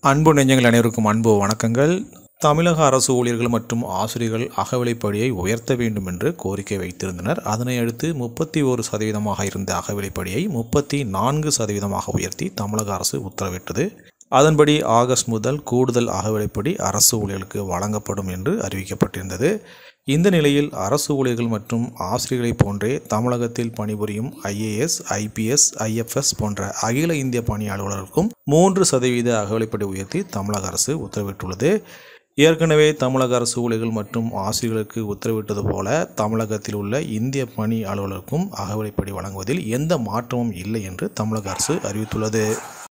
அன்பு நெஞ்சங்கள் அனைவருக்கும் அன்பு வணக்கங்கள் தமிழக அரசு ஊழியர்கள் மற்றும் ஆசிரியர்கள் அகவிலைப்படியை உயர்த்த வேண்டும் என்று கோரிக்கை வைத்திருந்தனர் அதனை அடுத்து முப்பத்தி ஒரு சதவீதமாக இருந்த அகவிலைப்படியை முப்பத்தி நான்கு சதவீதமாக உயர்த்தி தமிழக அரசு உத்தரவிட்டது அதன்படி ஆகஸ்ட் முதல் கூடுதல் அகவிலைப்படி அரசு ஊழியர்களுக்கு வழங்கப்படும் என்று அறிவிக்கப்பட்டிருந்தது இந்த நிலையில் அரசு ஊழியர்கள் மற்றும் ஆசிரியர்களைப் போன்றே தமிழகத்தில் பணிபுரியும் ஐஏஎஸ் ஐபிஎஸ் ஐஎஃப்எஸ் போன்ற அகில இந்திய பணி அலுவலர்களுக்கும் மூன்று சதவீத அகவிலைப்படி உயர்த்தி தமிழக அரசு உத்தரவிட்டுள்ளது ஏற்கனவே தமிழக அரசு ஊழியர்கள் மற்றும் ஆசிரியர்களுக்கு உத்தரவிட்டது போல தமிழகத்தில் உள்ள இந்திய பணி அலுவலருக்கும் அகவிலைப்படி வழங்குவதில் எந்த மாற்றமும் இல்லை என்று தமிழக அரசு அறிவித்துள்ளது